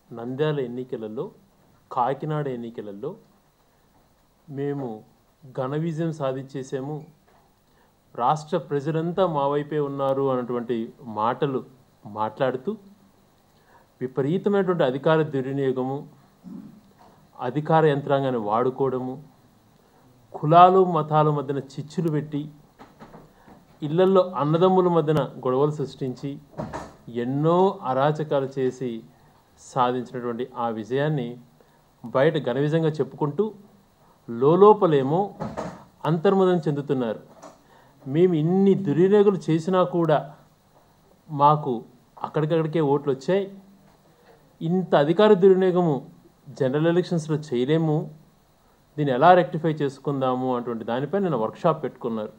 నంద్యాల ఎన్నికలలో కాకినాడ ఎన్నికలలో మేము ఘన విజయం సాధించేసాము రాష్ట్ర ప్రజలంతా మా వైపే ఉన్నారు అన్నటువంటి మాటలు మాట్లాడుతూ విపరీతమైనటువంటి అధికార దుర్వినియోగము అధికార యంత్రాంగాన్ని వాడుకోవడము కులాలు మతాల మధ్యన చిచ్చులు పెట్టి ఇళ్లల్లో అన్నదమ్ముల మధ్యన గొడవలు సృష్టించి ఎన్నో అరాచకాలు చేసి సాధించినటువంటి ఆ విజయాన్ని బయట ఘన విజయంగా చెప్పుకుంటూ లోపలేమో అంతర్ముదం చెందుతున్నారు మేము ఇన్ని దుర్వినియోగాలు చేసినా కూడా మాకు అక్కడికక్కడికే ఓట్లు వచ్చాయి ఇంత అధికార దుర్వినియోగము జనరల్ ఎలక్షన్స్లో చేయలేము దీన్ని ఎలా రెక్టిఫై చేసుకుందాము అటువంటి దానిపై నేను వర్క్షాప్ పెట్టుకున్నారు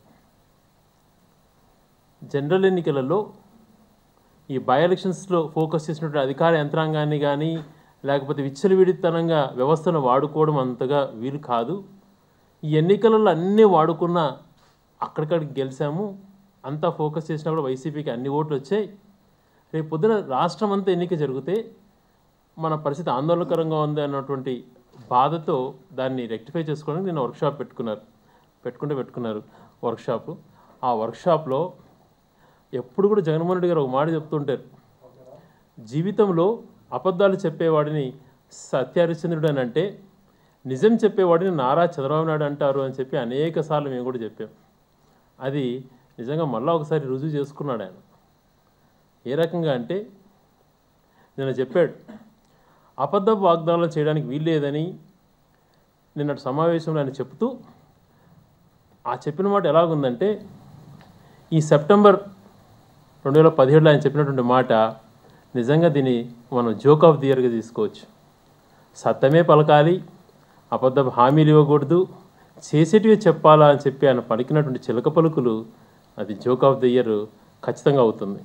జనరల్ ఎన్నికలలో ఈ బై ఎలక్షన్స్లో ఫోకస్ చేసినటువంటి అధికార యంత్రాంగాన్ని కానీ లేకపోతే విచ్చలవిడితనంగా వ్యవస్థను వాడుకోవడం అంతగా వీలు కాదు ఈ ఎన్నికలలో అన్నీ వాడుకున్నా అక్కడికక్కడికి గెలిచాము అంతా ఫోకస్ చేసినప్పుడు వైసీపీకి అన్ని ఓట్లు వచ్చాయి రేపు పొద్దున రాష్ట్రం అంతా ఎన్నిక జరిగితే మన పరిస్థితి ఆందోళనకరంగా ఉంది అన్నటువంటి బాధతో దాన్ని రెక్టిఫై చేసుకోవడానికి నేను వర్క్షాప్ పెట్టుకున్నారు పెట్టుకుంటే పెట్టుకున్నారు వర్క్షాపు ఆ వర్క్షాప్లో ఎప్పుడు కూడా జగన్మోహన్ రెడ్డి గారు ఒక మాట చెప్తుంటారు జీవితంలో అబద్ధాలు చెప్పేవాడిని సత్యహరిశ్చంద్రుడు అని అంటే నిజం చెప్పేవాడిని నారా చంద్రబాబు నాయుడు అంటారు అని చెప్పి అనేక సార్లు మేము కూడా చెప్పాం అది నిజంగా మళ్ళా ఒకసారి రుజువు చేసుకున్నాడు ఆయన ఏ రకంగా అంటే నిన్న చెప్పాడు అబద్ధ వాగ్దానాలు చేయడానికి వీల్లేదని నిన్నటి సమావేశంలో ఆయన చెప్తూ ఆ చెప్పిన మాట ఎలాగుందంటే ఈ సెప్టెంబర్ రెండు వేల పదిహేడులో ఆయన చెప్పినటువంటి మాట నిజంగా దీన్ని మనం జోక్ ఆఫ్ ది ఇయర్గా తీసుకోవచ్చు సత్యమే పలకాలి అబద్ధ హామీలు ఇవ్వకూడదు చేసేటివి చెప్పాలా అని చెప్పి ఆయన పలికినటువంటి చిలక పలుకులు అది జోక్ ఆఫ్ ది ఇయర్ ఖచ్చితంగా అవుతుంది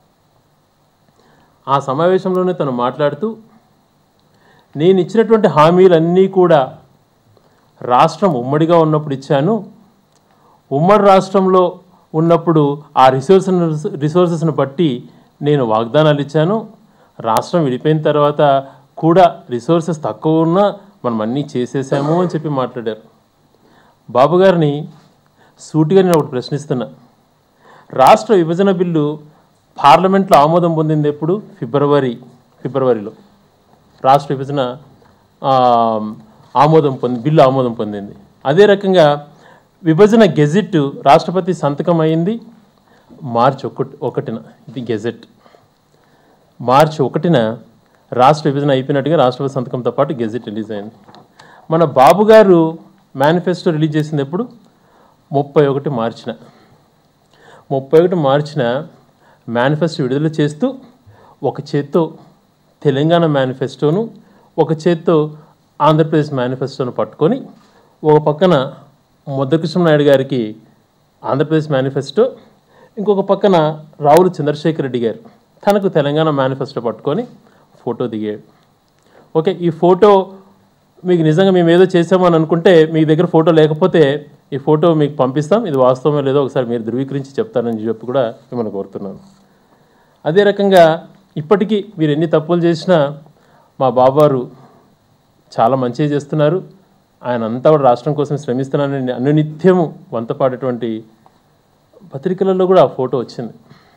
ఆ సమావేశంలోనే తను మాట్లాడుతూ నేను ఇచ్చినటువంటి హామీలన్నీ కూడా రాష్ట్రం ఉమ్మడిగా ఉన్నప్పుడు ఇచ్చాను ఉమ్మడి రాష్ట్రంలో ఉన్నప్పుడు ఆ రిసోర్స్ రిసోర్సెస్ను బట్టి నేను వాగ్దానాలు ఇచ్చాను రాష్ట్రం విడిపోయిన తర్వాత కూడా రిసోర్సెస్ తక్కువ ఉన్నా మనం అన్నీ చేసేసాము అని చెప్పి మాట్లాడారు బాబు గారిని సూటిగా నేను ఒకటి ప్రశ్నిస్తున్నా రాష్ట్ర విభజన బిల్లు పార్లమెంట్లో ఆమోదం పొందింది ఎప్పుడు ఫిబ్రవరి ఫిబ్రవరిలో రాష్ట్ర విభజన ఆ, ఆమోదం పొంది బిల్లు ఆమోదం పొందింది అదే రకంగా విభజన గెజిట్ రాష్ట్రపతి సంతకం అయింది మార్చి ఒకటి ఒకటిన ఇది గెజెట్ మార్చి ఒకటిన రాష్ట్ర విభజన అయిపోయినట్టుగా రాష్ట్రపతి సంతకంతో పాటు గెజెట్ రిలీజ్ అయింది మన బాబు గారు మేనిఫెస్టో రిలీజ్ చేసింది ఎప్పుడు ముప్పై ఒకటి మార్చిన ముప్పై ఒకటి మార్చిన మేనిఫెస్టో విడుదల చేస్తూ ఒక చేత్తో తెలంగాణ మేనిఫెస్టోను ఒక చేత్తో ఆంధ్రప్రదేశ్ మేనిఫెస్టోను పట్టుకొని ఒక పక్కన ముద్దకృష్ణ నాయుడు గారికి ఆంధ్రప్రదేశ్ మేనిఫెస్టో ఇంకొక పక్కన రావుల చంద్రశేఖర్ రెడ్డి గారు తనకు తెలంగాణ మేనిఫెస్టో పట్టుకొని ఫోటో దిగాడు ఓకే ఈ ఫోటో మీకు నిజంగా మేము ఏదో చేసామని అనుకుంటే మీ దగ్గర ఫోటో లేకపోతే ఈ ఫోటో మీకు పంపిస్తాం ఇది వాస్తవమే లేదో ఒకసారి మీరు ధృవీకరించి చెప్తారని చెప్పి కూడా మిమ్మల్ని కోరుతున్నాను అదే రకంగా ఇప్పటికీ మీరు ఎన్ని తప్పులు చేసినా మా బాబారు చాలా మంచిగా చేస్తున్నారు ఆయన అంతా కూడా రాష్ట్రం కోసం శ్రమిస్తున్నానని అనునిత్యము వంతపాడేటువంటి పత్రికలలో కూడా ఆ ఫోటో వచ్చింది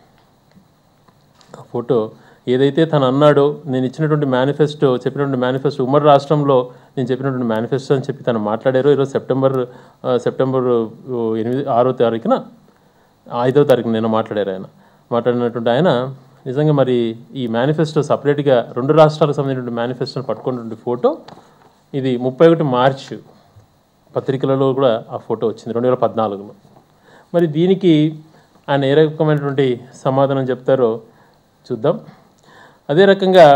ఆ ఫోటో ఏదైతే తను అన్నాడో నేను ఇచ్చినటువంటి మేనిఫెస్టో చెప్పినటువంటి మేనిఫెస్టో ఉమ్మడి రాష్ట్రంలో నేను చెప్పినటువంటి మేనిఫెస్టో అని చెప్పి తను మాట్లాడారు ఈరోజు సెప్టెంబర్ ఆ, సెప్టెంబర్ ఓ, ఎనిమిది ఆరో తారీఖున ఐదో తారీఖున నేను మాట్లాడారు ఆయన మాట్లాడినటువంటి ఆయన నిజంగా మరి ఈ మేనిఫెస్టో సపరేట్గా రెండు రాష్ట్రాలకు సంబంధించిన మేనిఫెస్టోని పట్టుకున్నటువంటి ఫోటో ఇది ముప్పై ఒకటి మార్చ్ పత్రికలలో కూడా ఆ ఫోటో వచ్చింది రెండు వేల పద్నాలుగులో మరి దీనికి ఆయన ఏ రకమైనటువంటి సమాధానం చెప్తారో చూద్దాం అదే రకంగా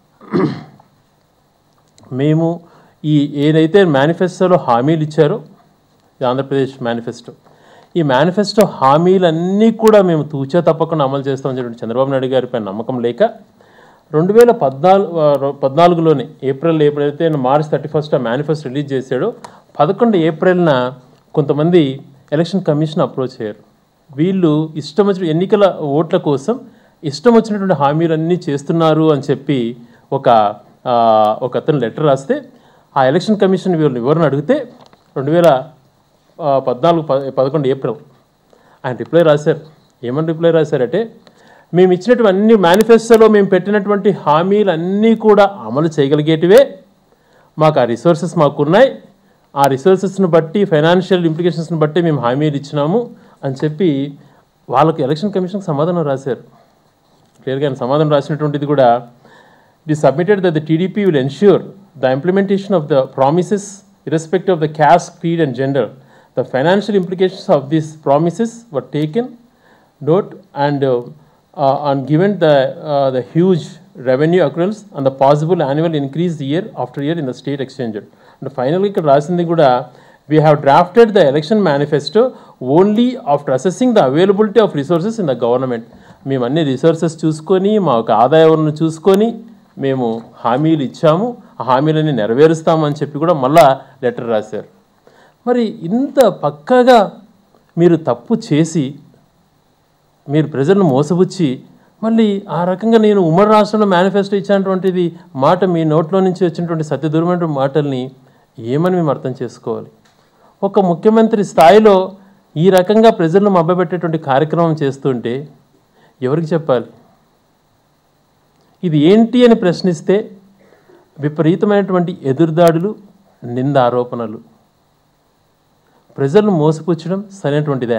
మేము ఈ ఏదైతే మేనిఫెస్టోలో హామీలు ఇచ్చారో ఇది ఆంధ్రప్రదేశ్ మేనిఫెస్టో ఈ మేనిఫెస్టో హామీలన్నీ కూడా మేము తూచా తప్పకుండా అమలు చేస్తామని చెప్పి చంద్రబాబు నాయుడు గారిపై నమ్మకం లేక రెండు వేల పద్నాలుగు పద్నాలుగులోనే ఏప్రిల్ ఎప్పుడైతే మార్చ్ థర్టీ ఫస్ట్ ఆ మేనిఫెస్టో రిలీజ్ చేశాడో పదకొండు ఏప్రిల్న కొంతమంది ఎలక్షన్ కమిషన్ అప్రోచ్ అయ్యారు వీళ్ళు ఇష్టం వచ్చిన ఎన్నికల ఓట్ల కోసం ఇష్టం వచ్చినటువంటి హామీలన్నీ చేస్తున్నారు అని చెప్పి ఒక ఆ, ఒక అతను లెటర్ రాస్తే ఆ ఎలక్షన్ కమిషన్ వీళ్ళని వివరణ అడిగితే రెండు వేల ఆ, పద్నాలుగు ప- పదకొండు ఏప్రిల్ ఆయన రిప్లై రాశారు ఏమని రిప్లై రాశారంటే మేము ఇచ్చినటువంటి అన్ని మేనిఫెస్టోలో మేము పెట్టినటువంటి హామీలు అన్నీ కూడా అమలు చేయగలిగేటివే మాకు ఆ రిసోర్సెస్ మాకున్నాయి ఆ రిసోర్సెస్ని బట్టి ఫైనాన్షియల్ ఇంప్లికేషన్స్ని బట్టి మేము హామీలు ఇచ్చినాము అని చెప్పి వాళ్ళకి ఎలక్షన్ కమిషన్కి సమాధానం రాశారు క్లియర్గా ఆయన సమాధానం రాసినటువంటిది కూడా it is submitted that the TDP will ensure the implementation of the promises irrespective of the caste, creed and gender. The financial implications of these promises were taken note and uh, uh, and given the, uh, the huge revenue accruals and the possible annual increase year after year in the state exchanger. And finally, ఇక్కడ రాసింది కూడా we have drafted the election manifesto only after assessing the availability of resources in the government. మేము అన్ని resources చూసుకొని మా యొక్క ఆదాయాలను చూసుకొని మేము హామీలు ఇచ్చాము ఆ హామీలన్నీ నెరవేరుస్తామని చెప్పి కూడా మళ్ళా లెటర్ రాశారు మరి ఇంత పక్కాగా మీరు తప్పు చేసి మీరు ప్రజలను మోసపుచ్చి మళ్ళీ ఆ రకంగా నేను ఉమ్మడి రాష్ట్రంలో మేనిఫెస్టో ఇచ్చినటువంటిది మాట మీ నోట్లో నుంచి వచ్చినటువంటి సత్యదూరమైన మాటల్ని ఏమని మేము అర్థం చేసుకోవాలి ఒక ముఖ్యమంత్రి స్థాయిలో ఈ రకంగా ప్రజలను మభ్యపెట్టేటువంటి కార్యక్రమం చేస్తుంటే ఎవరికి చెప్పాలి ఇది ఏంటి అని ప్రశ్నిస్తే విపరీతమైనటువంటి ఎదురుదాడులు నింద ఆరోపణలు ప్రజలను మోసపుచ్చడం సరైనటువంటిదే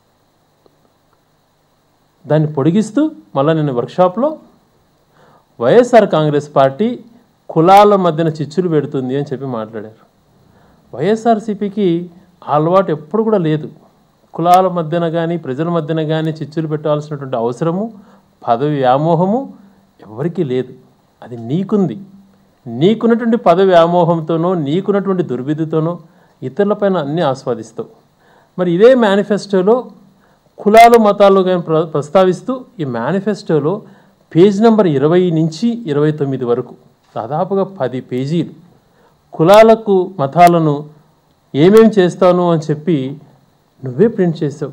దాన్ని పొడిగిస్తూ మళ్ళీ నేను వర్క్షాప్లో వైఎస్ఆర్ కాంగ్రెస్ పార్టీ కులాల మధ్యన చిచ్చులు పెడుతుంది అని చెప్పి మాట్లాడారు వైఎస్ఆర్సీపీకి ఆ అలవాటు ఎప్పుడు కూడా లేదు కులాల మధ్యన కానీ ప్రజల మధ్యన కానీ చిచ్చులు పెట్టాల్సినటువంటి అవసరము పదవి వ్యామోహము ఎవరికీ లేదు అది నీకుంది నీకున్నటువంటి పదవి వ్యామోహంతోనో నీకున్నటువంటి దుర్విధితోనో ఇతరులపైన అన్నీ ఆస్వాదిస్తావు మరి ఇదే మేనిఫెస్టోలో కులాలు మతాలు కానీ ప్ర ప్రస్తావిస్తూ ఈ మేనిఫెస్టోలో పేజ్ నెంబర్ ఇరవై నుంచి ఇరవై తొమ్మిది వరకు దాదాపుగా పది పేజీలు కులాలకు మతాలను ఏమేం చేస్తాను అని చెప్పి నువ్వే ప్రింట్ చేసావు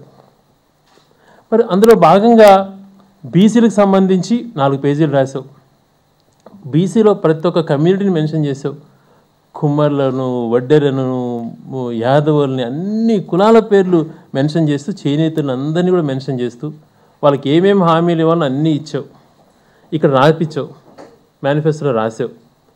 మరి అందులో భాగంగా బీసీలకు సంబంధించి నాలుగు పేజీలు రాసావు బీసీలో ప్రతి ఒక్క కమ్యూనిటీని మెన్షన్ చేసావు కుమ్మర్లను వడ్డెరలను యాదవుల్ని అన్ని కులాల పేర్లు మెన్షన్ చేస్తూ చేనేతలను అందరినీ కూడా మెన్షన్ చేస్తూ వాళ్ళకి ఏమేమి హామీలు ఇవ్వాలో అన్నీ ఇచ్చావు ఇక్కడ రాపించావు మేనిఫెస్టోలో రాసావు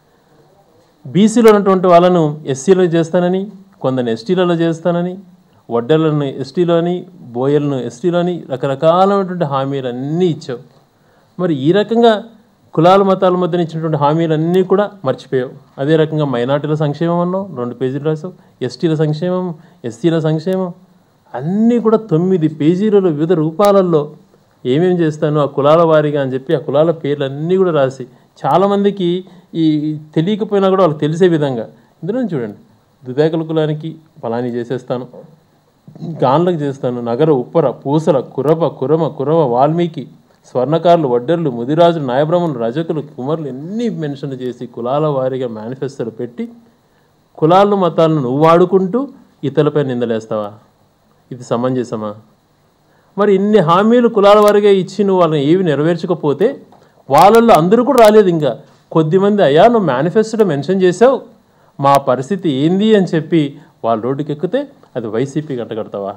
బీసీలో ఉన్నటువంటి వాళ్ళను ఎస్సీలో చేస్తానని కొందరిని ఎస్టీలలో చేస్తానని వడ్డర్లను ఎస్టీలోని బోయలను ఎస్టీలోని రకరకాలైనటువంటి హామీలు అన్నీ ఇచ్చావు మరి ఈ రకంగా కులాల మతాల మధ్యన ఇచ్చినటువంటి హామీలన్నీ కూడా మర్చిపోయావు అదే రకంగా మైనార్టీల సంక్షేమం అన్నావు రెండు పేజీలు రాసావు ఎస్టీల సంక్షేమం ఎస్సీల సంక్షేమం అన్నీ కూడా తొమ్మిది పేజీలలో వివిధ రూపాలలో ఏమేం చేస్తాను ఆ కులాల వారీగా అని చెప్పి ఆ కులాల పేర్లు అన్నీ కూడా రాసి చాలామందికి ఈ తెలియకపోయినా కూడా వాళ్ళకి తెలిసే విధంగా ఇందులో చూడండి దుదాకల కులానికి ఫలాని చేసేస్తాను గాన్లకు చేస్తాను నగర ఉప్పర పూసల కురబ కురమ కురవ వాల్మీకి స్వర్ణకారులు వడ్డర్లు ముదిరాజులు నాయబ్రహ్మణులు రజకులు కుమరులు ఎన్ని మెన్షన్ చేసి కులాల వారీగా మేనిఫెస్టోలు పెట్టి కులాలను మతాలను నువ్వు వాడుకుంటూ ఇతరులపై నిందలేస్తావా ఇది సమంజసమా మరి ఇన్ని హామీలు కులాల వారిగా ఇచ్చి నువ్వు వాళ్ళని ఏవి నెరవేర్చకపోతే వాళ్ళల్లో అందరూ కూడా రాలేదు ఇంకా కొద్దిమంది అయ్యా నువ్వు మేనిఫెస్టోలో మెన్షన్ చేసావు మా పరిస్థితి ఏంది అని చెప్పి వాళ్ళు రోడ్డుకి ఎక్కితే అది వైసీపీ కట్టగడతావా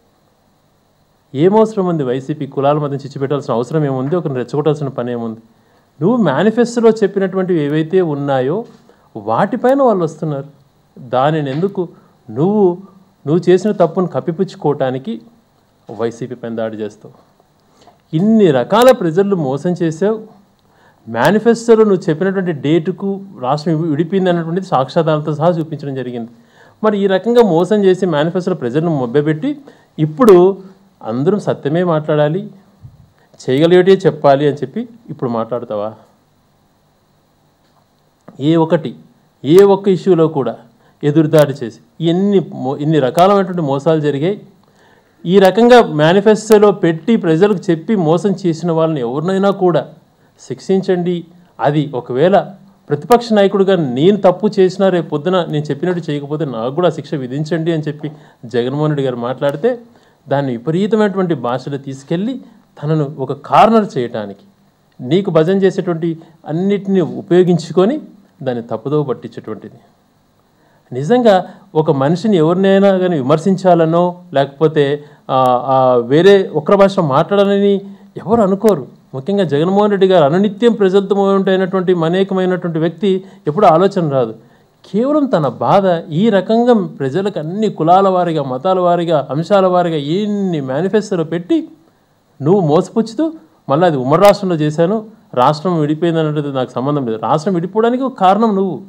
ఏమవసరం ఉంది వైసీపీ కులాల మధ్య చిచ్చు పెట్టాల్సిన అవసరం ఏముంది ఒకరిని రెచ్చగొట్టాల్సిన పని ఏముంది నువ్వు మేనిఫెస్టోలో చెప్పినటువంటివి ఏవైతే ఉన్నాయో వాటిపైన వాళ్ళు వస్తున్నారు దానిని ఎందుకు నువ్వు నువ్వు చేసిన తప్పును కప్పిపుచ్చుకోవటానికి వైసీపీ పైన దాడి చేస్తావు ఇన్ని రకాల ప్రజలు మోసం చేసావు మేనిఫెస్టోలో నువ్వు చెప్పినటువంటి డేటుకు రాష్ట్రం విడి- విడిపోయింది అన్నటువంటిది సాక్ష్యాధారాలతో సహా చూపించడం జరిగింది మరి ఈ రకంగా మోసం చేసి మేనిఫెస్టోలో ప్రజలను మొబ్బెపెట్టి ఇప్పుడు అందరం సత్యమే మాట్లాడాలి చేయగలిగేటే చెప్పాలి అని చెప్పి ఇప్పుడు మాట్లాడతావా ఏ ఒకటి ఏ ఒక్క ఇష్యూలో కూడా ఎదురుదాడి చేసి ఎన్ని మో- ఇన్ని రకాలైనటువంటి మోసాలు జరిగాయి ఈ రకంగా మేనిఫెస్టోలో పెట్టి ప్రజలకు చెప్పి మోసం చేసిన వాళ్ళని ఎవరినైనా కూడా శిక్షించండి అది ఒకవేళ ప్రతిపక్ష నాయకుడిగా నేను తప్పు చేసినా రేపు పొద్దున నేను చెప్పినట్టు చేయకపోతే నాకు కూడా శిక్ష విధించండి అని చెప్పి జగన్మోహన్ రెడ్డి గారు మాట్లాడితే దాన్ని విపరీతమైనటువంటి భాషలో తీసుకెళ్ళి తనను ఒక కార్నర్ చేయటానికి నీకు భజన చేసేటువంటి అన్నిటిని ఉపయోగించుకొని దాన్ని తప్పుదోవ పట్టించేటువంటిది నిజంగా ఒక మనిషిని ఎవరినైనా కానీ విమర్శించాలనో లేకపోతే ఆ, ఆ, వేరే ఒక్కర భాష మాట్లాడాలని ఎవరు అనుకోరు ముఖ్యంగా జగన్మోహన్ రెడ్డి గారు అనునిత్యం ప్రజలతో అయినటువంటి అనేకమైనటువంటి వ్యక్తి ఎప్పుడు ఆలోచన రాదు కేవలం తన బాధ ఈ రకంగా ప్రజలకు అన్ని కులాల వారిగా మతాల వారిగా అంశాల వారిగా ఎన్ని మేనిఫెస్టోలో పెట్టి నువ్వు మోసపుచ్చుతూ మళ్ళీ అది ఉమ్మడి రాష్ట్రంలో చేశాను రాష్ట్రం విడిపోయింది అన్నది నాకు సంబంధం లేదు రాష్ట్రం విడిపోవడానికి ఒక కారణం నువ్వు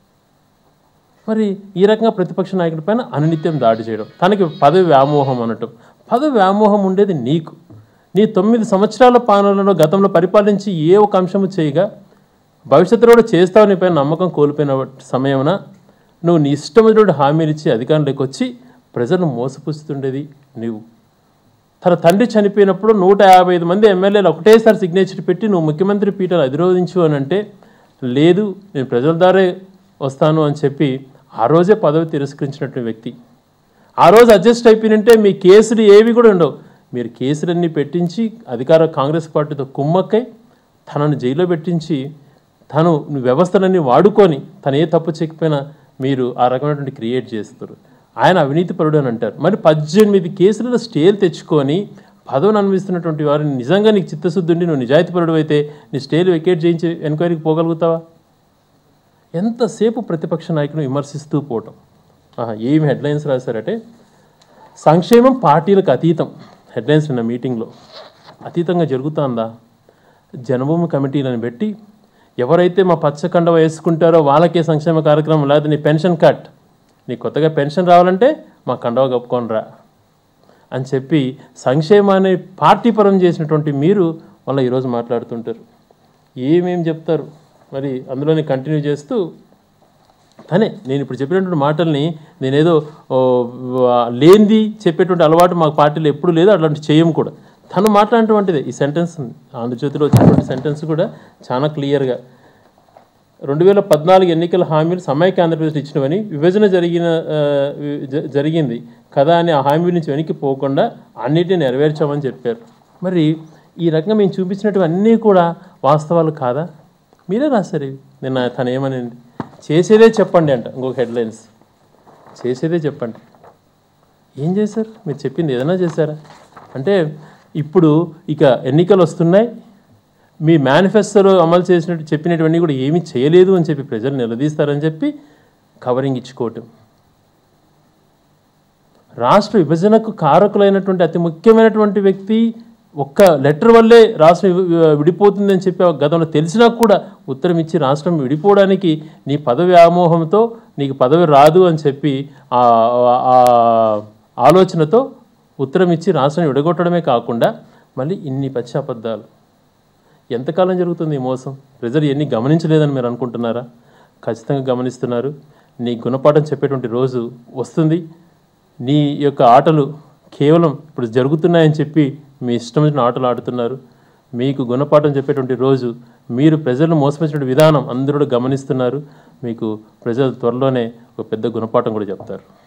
మరి ఈ రకంగా ప్రతిపక్ష నాయకుడి పైన అనునిత్యం దాడి చేయడం తనకి పదవి వ్యామోహం అనటం పదవి వ్యామోహం ఉండేది నీకు నీ తొమ్మిది సంవత్సరాల పాలనలో గతంలో పరిపాలించి ఏ ఒక అంశము చేయగా భవిష్యత్తులో కూడా చేస్తావు నీ పైన నమ్మకం కోల్పోయిన సమయమున నువ్వు నీ ఇష్టం వచ్చినటువంటి హామీలు ఇచ్చి అధికారంలోకి వచ్చి ప్రజలను మోసపుస్తుండేది నువ్వు తన తండ్రి చనిపోయినప్పుడు నూట యాభై ఐదు మంది ఎమ్మెల్యేలు ఒకటేసారి సిగ్నేచర్ పెట్టి నువ్వు ముఖ్యమంత్రి పీఠాలు అధిరోధించు అని అంటే లేదు నేను ప్రజల దారే వస్తాను అని చెప్పి ఆ రోజే పదవి తిరస్కరించినటువంటి వ్యక్తి ఆ రోజు అడ్జస్ట్ అయిపోయినంటే మీ కేసులు ఏవి కూడా ఉండవు మీరు కేసులన్నీ పెట్టించి అధికార కాంగ్రెస్ పార్టీతో కుమ్మక్కై తనను జైల్లో పెట్టించి తను వ్యవస్థలన్నీ వాడుకొని తను ఏ తప్పు చేయకపోయినా మీరు ఆ రకమైనటువంటి క్రియేట్ చేస్తారు ఆయన అవినీతిపరుడు అని అంటారు మరి పద్దెనిమిది కేసులలో స్టేలు తెచ్చుకొని పదవిని అనుభవిస్తున్నటువంటి వారిని నిజంగా నీకు చిత్తశుద్ధి ఉండి నువ్వు నిజాయితీపరుడు అయితే నీ స్టేలు వెకేట్ చేయించి ఎంక్వైరీకి పోగలుగుతావా ఎంతసేపు ప్రతిపక్ష నాయకుని విమర్శిస్తూ పోవటం ఆహా, ఏమి హెడ్లైన్స్ రాశారంటే సంక్షేమం పార్టీలకు అతీతం హెడ్లైన్స్ నిన్న మీటింగ్లో అతీతంగా జరుగుతుందా జనభూమి కమిటీలను పెట్టి ఎవరైతే మా పచ్చకండ వేసుకుంటారో వాళ్ళకే సంక్షేమ కార్యక్రమం లేదా నీ పెన్షన్ కట్ నీ కొత్తగా పెన్షన్ రావాలంటే మా కండవ కప్పుకొని రా అని చెప్పి సంక్షేమాన్ని పార్టీ పరం చేసినటువంటి మీరు మళ్ళీ ఈరోజు మాట్లాడుతుంటారు ఏమేం చెప్తారు మరి అందులోనే కంటిన్యూ చేస్తూ తనే నేను ఇప్పుడు చెప్పినటువంటి మాటల్ని నేనేదో ఓ, ఆ, లేనిది చెప్పేటువంటి అలవాటు మా పార్టీలో ఎప్పుడు లేదు అట్లాంటి చేయం కూడా తను మాట్లాడినటువంటిదే ఈ సెంటెన్స్ ఆంధ్రజ్యోతిలో వచ్చినటువంటి సెంటెన్స్ కూడా చాలా క్లియర్గా రెండు వేల పద్నాలుగు ఎన్నికల హామీలు సమైక్య ఆంధ్రప్రదేశ్ ఇచ్చినవని విభజన జరిగిన ఆ, వి- జ- జరిగింది కదా అని ఆ హామీ నుంచి వెనక్కి పోకుండా అన్నిటిని నెరవేర్చామని చెప్పారు మరి ఈ రకంగా మేము చూపించినటువంటి అన్నీ కూడా వాస్తవాలు కాదా మీరే రాశారు ఇవి నిన్న తను ఏమనింది చేసేదే చెప్పండి అంట ఇంకొక హెడ్లైన్స్ చేసేదే చెప్పండి ఏం చేశారు మీరు చెప్పింది ఏదైనా చేశారా అంటే ఇప్పుడు ఇక ఎన్నికలు వస్తున్నాయి మీ మేనిఫెస్టోలో అమలు చేసినట్టు చెప్పినటువన్నీ కూడా ఏమీ చేయలేదు అని చెప్పి ప్రజలు నిలదీస్తారని చెప్పి కవరింగ్ ఇచ్చుకోవటం రాష్ట్ర విభజనకు కారకులైనటువంటి అతి ముఖ్యమైనటువంటి వ్యక్తి ఒక్క లెటర్ వల్లే రాష్ట్రం వి- వి- విడిపోతుందని చెప్పి గతంలో తెలిసినా కూడా ఉత్తరం ఇచ్చి రాష్ట్రం విడిపోవడానికి నీ పదవి వ్యామోహంతో నీకు పదవి రాదు అని చెప్పి ఆ ఆ ఆలోచనతో ఉత్తరం ఇచ్చి రాష్ట్రాన్ని విడగొట్టడమే కాకుండా మళ్ళీ ఇన్ని పచ్చి అబద్ధాలు ఎంతకాలం జరుగుతుంది ఈ మోసం ప్రజలు ఎన్ని గమనించలేదని మీరు అనుకుంటున్నారా ఖచ్చితంగా గమనిస్తున్నారు నీ గుణపాఠం చెప్పేటువంటి రోజు వస్తుంది నీ యొక్క ఆటలు కేవలం ఇప్పుడు జరుగుతున్నాయని చెప్పి మీ ఇష్టం వచ్చిన ఆటలు ఆడుతున్నారు మీకు గుణపాఠం చెప్పేటువంటి రోజు మీరు ప్రజలను మోసపించిన విధానం అందరూ కూడా గమనిస్తున్నారు మీకు ప్రజలు త్వరలోనే ఒక పెద్ద గుణపాఠం కూడా చెప్తారు